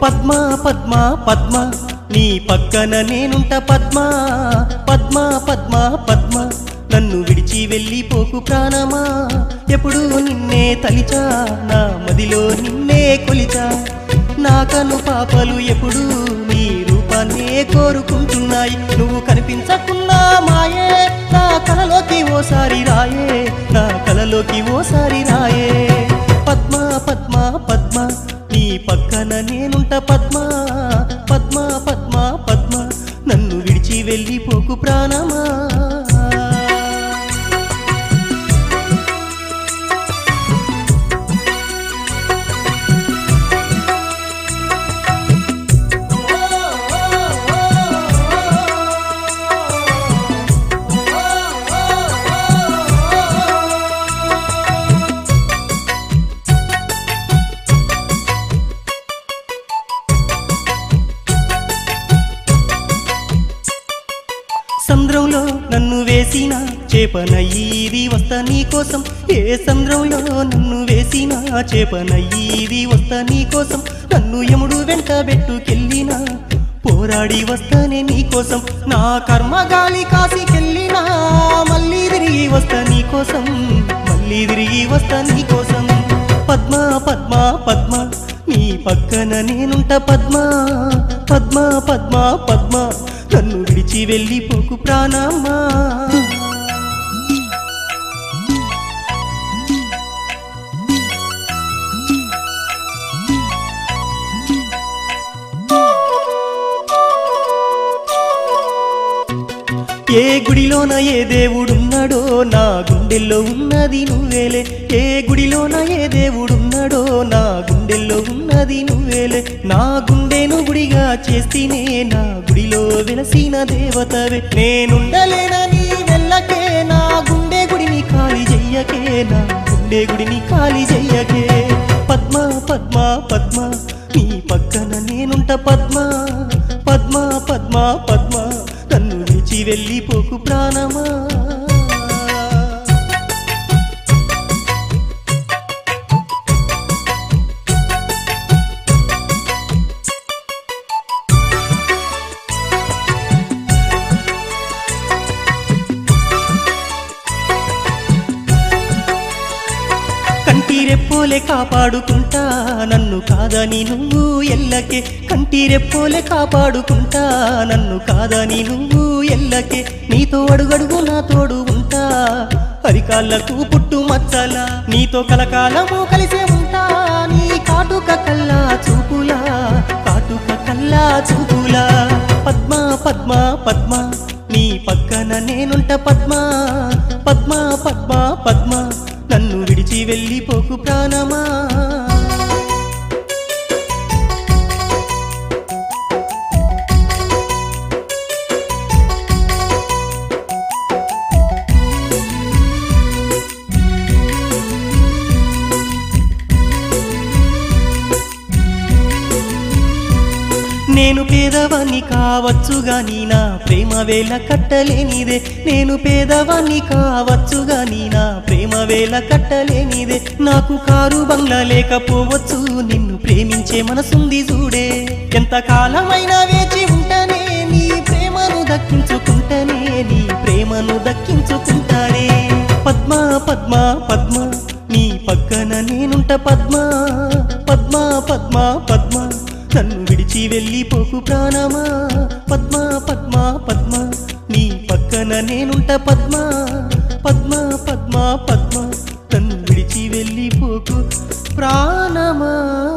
పద్మ పద్మ పద్మ నీ పక్కన నేనుంట పద్మ పద్మ పద్మ పద్మ నన్ను విడిచి వెళ్ళిపోకు ప్రాణమా ఎప్పుడు నిన్నే తలిచా నా మదిలో నిన్నే కొలిచా నా కను పాపలు ఎప్పుడు నీ రూపాన్నే కోరుకుంటున్నాయి నువ్వు కనిపించకున్నా మాయే నా కలలోకి ఓసారి రాయే నా కలలోకి ఓసారి రాయే పద్మ పద్మ పద్మ నీ పక్కన నేనుంట పద్మ పద్మ పద్మ పద్మ నన్ను విడిచి వెళ్ళిపోకు ప్రాణమా సంద్రంలో నన్ను వేసిన చేపనయ్యిది వస్తా నీకోసం ఏ సంద్రంలో నన్ను వేసిన చేపనయ్యిది వస్తా నీకోసం నన్ను యముడు వెంట పెట్టుకెళ్ళినా పోరాడి వస్తానే నీకోసం నా కర్మ గాలి కాసికెళ్ళినా మళ్ళీ తిరిగి వస్తా నీకోసం మళ్ళీ తిరిగి వస్తా నీకోసం పద్మ పద్మ పద్మ నీ పక్కన నేనుంట పద్మ పద్మ పద్మ పద్మ నన్ను విడిచి వెళ్ళిపోకు ప్రాణమా ఏ గుడిలోన ఏ దేవుడున్నాడో నా గుండెల్లో ఉన్నది నువ్వేలే ఏ గుడిలోన ఏ దేవుడున్నాడో నా గుండెల్లో ఉన్నది నువ్వేలే నా గుండెను గుడిగా చేస్తేనే నా గుడిలో వెలసిన దేవతవే నేనుండలేనని వెళ్ళకే నా గుండె గుడిని ఖాళీ చెయ్యకే నా గుండె గుడిని ఖాళీ చెయ్యకే పద్మ పద్మ పద్మ నీ పక్కన నేనుంట పద్మ పద్మ పద్మ పద్మ నన్ను విడిచి వెళ్ళిపోకు ప్రాణమా కంటి రెప్పోలే కాపాడుకుంటా నన్ను కాదని నువ్వు ఎల్లకే కంటి రెప్పోలే కాపాడుకుంటా నన్ను కాదని నువ్వు ఎల్లకే నీతో అడుగడుగు నా తోడు ఉంటా అరికాళ్ళకు పుట్టు మచ్చల నీతో కలకాలము కలిసే ఉంటా నీ కాటుక కల్లా చూపులా కాటుక కల్లా చూపులా పద్మ పద్మ పద్మ నీ పక్కన నేనుంట పద్మ పద్మ పద్మ పద్మ నన్ను విడిచి వెళ్ళిపోకు ప్రాణమా నేను పేదవాణ్ణి కావచ్చు గాని నా ప్రేమ వేల కట్టలేనిదే నేను పేదవాణ్ణి కావచ్చు గాని నా ప్రేమ వేల కట్టలేనిదే నాకు కారు బంగ్లా లేకపోవచ్చు నిన్ను ప్రేమించే మనసుంది చూడే ఎంత కాలమైనా వేచి ఉంటనే నీ ప్రేమను దక్కించుకుంటనే నీ ప్రేమను దక్కించుకుంటానే పద్మ పద్మ పద్మ నీ పక్కన నేనుంట పద్మ పద్మ పద్మ పద్మ నన్ను విడిచి వెళ్ళిపోకు ప్రాణమా పద్మ పద్మ పద్మ నీ పక్కన నేనుంట పద్మ పద్మ పద్మ పద్మ నన్ను విడిచి వెళ్ళిపోకు ప్రాణమా